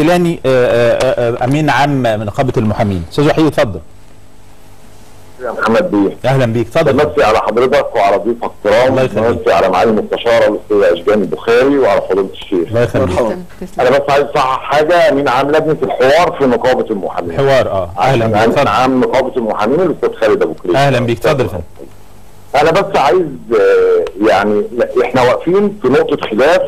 الكيلاني آه، آه، آه، امين عام من نقابه المحامين استاذ وحيد اتفضل يا محمد بيه اهلا بيك اتفضل بمسي على حضرتك وعلى ضيوفك الكرام الله يخليك. بمسي على معالي المستشاره الاستاذ اشجان البخاري وعلى فضيله الشيخ الله يخليك تسلم انا تسلم بس عايز اصحح حاجه مين عام لجنه الحوار في نقابه المحامين حوار اه اهلا بيك عام اتفضل عام نقابه المحامين الاستاذ خالد ابو كريم اهلا بيك اتفضل يا فندم انا بس عايز آه، يعني لا، احنا واقفين في نقطه خلاف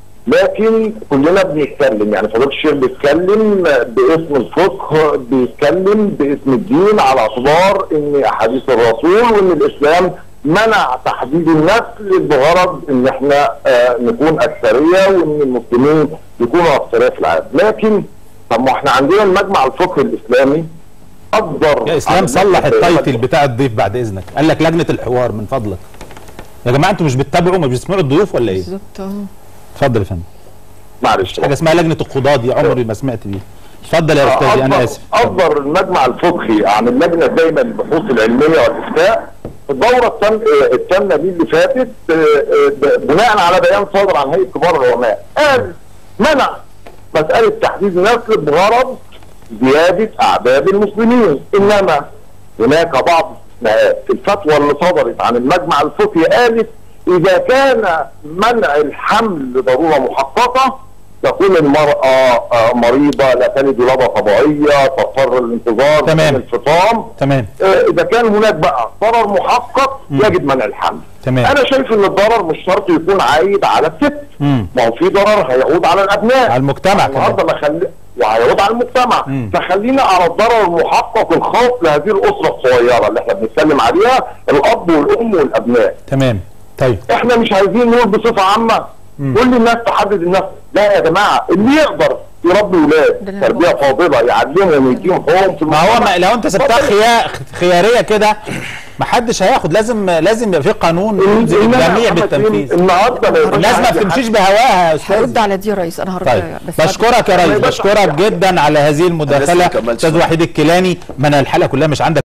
لكن كلنا بنتكلم يعني فضيله الشيخ بيتكلم باسم الفقه بيتكلم باسم الدين على اعتبار ان احاديث الرسول وان الاسلام منع تحديد النسل بغرض ان احنا آه نكون اكثريه وان المسلمين يكونوا اكثريه في العالم لكن طب ما احنا عندنا المجمع الفقهي الاسلامي اصدر يا اسلام عن صلح المجمع- التايتل بتاع الضيف بعد اذنك قال لك لجنه الحوار من فضلك يا جماعه انتوا مش بتتابعوا ما بتسمعوا الضيوف ولا ايه بالظبط اه اتفضل يا فندم معلش حاجه اسمها لجنه القضاه دي عمري ما سمعت بيها اتفضل يا استاذي انا أصدر- اسف اصدر المجمع الفقهي عن اللجنه الدائمه للبحوث العلميه والافتاء الدوره التام- آه، التامه دي اللي فاتت آه، آه، ب- بناء على بيان صادر عن هيئه كبار العلماء قال منع مساله تحديد نسل بغرض زياده اعداد المسلمين انما هناك بعض الاستثناءات الفتوى اللي صدرت عن المجمع الفقهي قالت اذا كان منع الحمل لضروره محققه تكون المرأة آه، مريضة لا تلد ولادة طبيعية تضطر الانتظار تمام. من الفطام تمام آه، إذا كان هناك بقى ضرر محقق يجب منع الحمل تمام. أنا شايف إن الضرر مش شرط يكون عايد على الست مم. ما هو في ضرر هيعود على الأبناء على المجتمع النهارده كمان ما خلي وهيعود على المجتمع مم. فخلينا على الضرر المحقق الخاص لهذه الأسرة الصغيرة اللي احنا بنتكلم عليها الأب والأم والأبناء تمام طيب احنا مش عايزين نقول بصفه عامه كل الناس تحدد النفس لا يا جماعه اللي يقدر يربي ده ولاد اللي تربيه فاضله يعلمهم ويديهم حقوقهم في ما هو المجتمع. ما لو انت سبتها اتفضل. خيار خياريه كده ما حدش هياخد لازم لازم يبقى في قانون يلزم إنما يا الجميع محمد بالتنفيذ سليم، النهارده ما يبقاش الناس ما عندي بتمشيش حد- بهواها يا هرد استاذ على دي يا ريس انا هرد طيب بس بشكرك يا ما ريس يبقاش بشكرك عندي حد. جدا على هذه المداخله كملتش استاذ وحيد الكيلاني ما انا الحلقه كلها مش عندك